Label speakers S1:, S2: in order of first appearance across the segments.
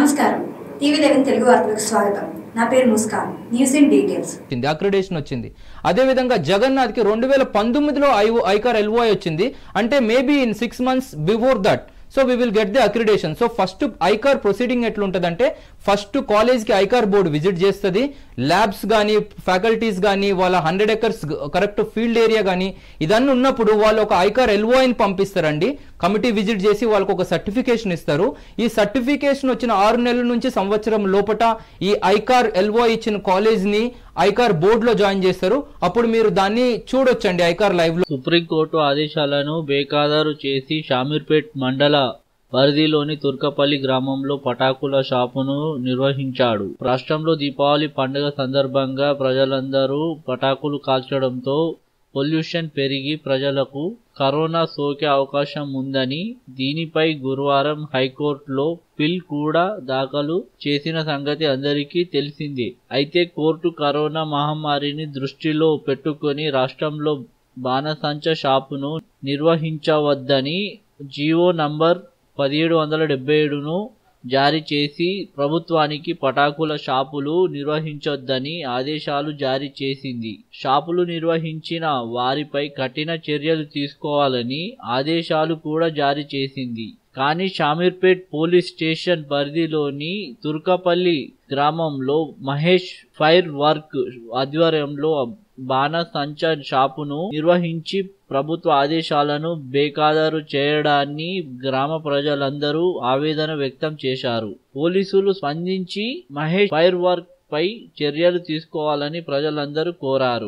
S1: నమస్కారం TV eleven Telugu వార్తలకు స్వాగతం నా పేరు ముస్కాన్ న్యూస్ ఇన్ డీటెయిల్స్
S2: వచ్చింది అక్రిడేషన్ వచ్చింది అదేవిధంగా జగన్నాథ్కి రెండు వేల పంతొమ్మిదిలో ఐ ఐకార్ ఎల్ఓఐ వచ్చింది అంటే maybe in six months before that so we will get the accreditation so first ICAR proceeding ఎట్లుంటుందంటే ఫస్ట్ కాలేజ్కి ఐకార్ బోర్డు విజిట్ చేస్తుంది ల్యాబ్స్ కానీ ఫ్యాకల్టీస్ కానీ వాళ్ళ hundred acres correct field area కానీ ఇదన్నీ ఉన్నప్పుడు వాళ్ళు ఒక ఐకార్ ఎల్ఓఐని పంపిస్తారండి కమిటీ విజిట్ చేసి వాళ్ళకు ఒక సర్టిఫికేషన్ ఇస్తారు ఈ సర్టిఫికేషన్ వచ్చిన ఆరు నెలల నుంచి సంవత్సరం లోపట ఈ ఐకార్ ఎల్ఓ ఇచ్చిన కాలేజ్ని ఐకార్ బోర్డులో జాయిన్ చేస్తారు అప్పుడు మీరు దాన్ని చూడొచ్చండి ఐకార్ లైవ్ లో
S3: సుప్రీంకోర్టు ఆదేశాలను బేఖాతరు చేసి షామీర్పేట్ మండల పరిధిలోని తుర్కపల్లి గ్రామంలో పటాకుల షాపును నిర్వహించాడు రాష్ట్రంలో దీపావళి పండుగ సందర్భంగా ప్రజలందరూ పటాకులు కాల్చడంతో పొల్యూషన్ పెరిగి ప్రజలకు కరోనా సోకే అవకాశం ఉందని దీనిపై గురువారం హైకోర్టులో పిల్ కూడా దాఖలు చేసిన సంగతి అందరికీ తెలిసిందే అయితే కోర్టు కరోనా మహమ్మారిని దృష్టిలో పెట్టుకొని రాష్ట్రంలో బాణసంచ షాపును నిర్వహించవద్దని జీవో నంబర్ పదిహేడు వందల డెబ్బై ఏడును జారీ చేసి ప్రభుత్వానికి పటాకుల షాపులు నిర్వహించొద్దని ఆదేశాలు జారీ చేసింది షాపులు నిర్వహించిన వారిపై కఠిన చర్యలు తీసుకోవాలని ఆదేశాలు కూడా జారీ చేసింది కానీ షామీర్పేట్ పోలీస్ స్టేషన్ పరిధిలోని తుర్కపల్లి గ్రామంలో మహేష్ ఫైర్ వర్క్ ఆధ్వర్యంలో బాణసంచ షాపును నిర్వహించి ప్రభుత్వ ఆదేశాలను బేఖాతరు చేయడాన్ని గ్రామ ప్రజలందరూ ఆవేదన వ్యక్తం చేశారు పోలీసులు స్పందించి మహేష్ ఫైర్ వర్క్ పై చర్యలు తీసుకోవాలని ప్రజలందరూ కోరారు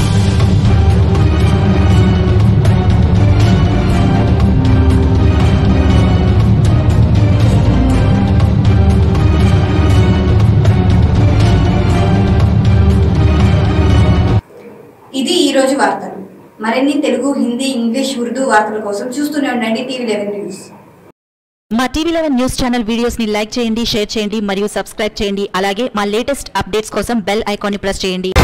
S1: ఇది ఈ రోజు వార్తలు మరిన్ని తెలుగు హిందీ ఇంగ్లీష్ ఉర్దూ వార్తల కోసం చూస్తూనే ఉండండి టీవీ లెవెన్ న్యూస్
S4: మా TV eleven news channel videos ని లైక్ చేయండి షేర్ చేయండి మరియు సబ్స్క్రైబ్ చేయండి అలాగే మా లేటెస్ట్ అప్డేట్స్ కోసం బెల్ ఐకాన్ ని ప్రెస్ చేయండి